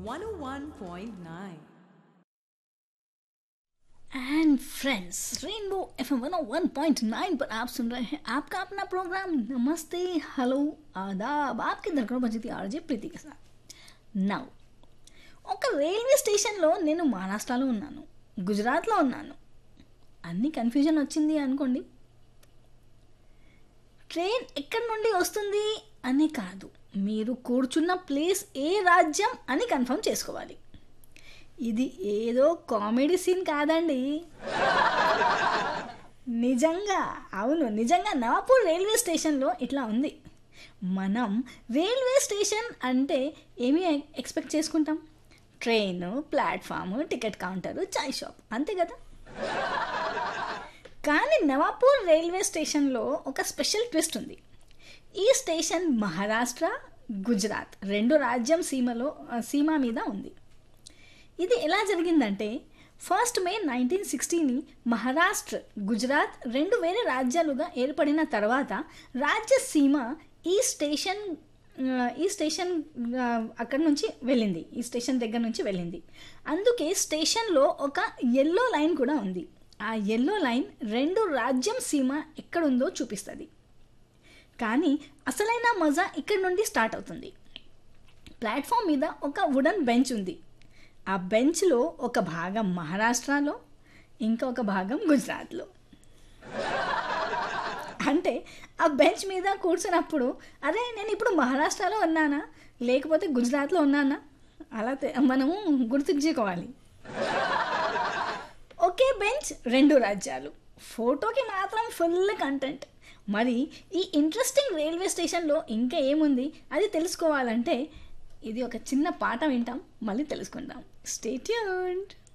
101.9. And friends rainbow F M one point nine पर आप सुन रहे हैं आपका अपना प्रोग्राम नमस्ते हेलो आदाब आपके दरकड़ बजी ఆర్జే ప్రీతి के साथ నౌ ఒక రైల్వే స్టేషన్లో నేను మహారాష్ట్రలో ఉన్నాను గుజరాత్లో ఉన్నాను అన్ని కన్ఫ్యూజన్ వచ్చింది అనుకోండి ట్రైన్ ఎక్కడి నుండి వస్తుంది అని కాదు మీరు కూర్చున్న ప్లేస్ ఏ రాజ్యం అని కన్ఫర్మ్ చేసుకోవాలి ఇది ఏదో కామెడీ సీన్ కాదండి నిజంగా అవును నిజంగా నవాపూర్ రైల్వే స్టేషన్లో ఇట్లా ఉంది మనం రైల్వే స్టేషన్ అంటే ఏమి ఎక్స్పెక్ట్ చేసుకుంటాం ట్రైన్ ప్లాట్ఫామ్ టికెట్ కౌంటరు చాయ్ షాప్ అంతే కదా కానీ నవాపూర్ రైల్వే స్టేషన్లో ఒక స్పెషల్ ట్విస్ట్ ఉంది ఈ స్టేషన్ మహారాష్ట్ర గుజరాత్ రెండు రాజ్యం సీమలో సీమ మీద ఉంది ఇది ఎలా జరిగిందంటే ఫస్ట్ మే నైన్టీన్ సిక్స్టీని మహారాష్ట్ర గుజరాత్ రెండు వేరే రాజ్యాలుగా ఏర్పడిన తర్వాత రాజ్యసీమ ఈ స్టేషన్ ఆ, ఈ స్టేషన్ ఆ, అక్కడ నుంచి వెళ్ళింది ఈ స్టేషన్ దగ్గర నుంచి వెళ్ళింది అందుకే స్టేషన్లో ఒక ఎల్లో లైన్ కూడా ఉంది ఆ ఎల్లో లైన్ రెండు రాజ్యం సీమ ఎక్కడుందో చూపిస్తుంది కానీ అసలైన మజా ఇక్కడ నుండి స్టార్ట్ అవుతుంది ప్లాట్ఫామ్ మీద ఒక వుడన్ బెంచ్ ఉంది ఆ బెంచ్లో ఒక భాగం మహారాష్ట్రలో ఇంకొక భాగం గుజరాత్లో అంటే ఆ బెంచ్ మీద కూర్చున్నప్పుడు అరే నేను ఇప్పుడు మహారాష్ట్రలో ఉన్నానా లేకపోతే గుజరాత్లో ఉన్నానా అలా తె- మనము గుర్తుంచుకోవాలి ఒకే బెంచ్ రెండు రాజ్యాలు ఫోటోకి మాత్రం ఫుల్ కంటెంట్ మరి ఈ ఇంట్రెస్టింగ్ రైల్వే స్టేషన్లో ఇంకా ఏముంది అది తెలుసుకోవాలంటే ఇది ఒక చిన్న పాట వింటాం మళ్ళీ తెలుసుకుందాం స్టేట్యూన్డ్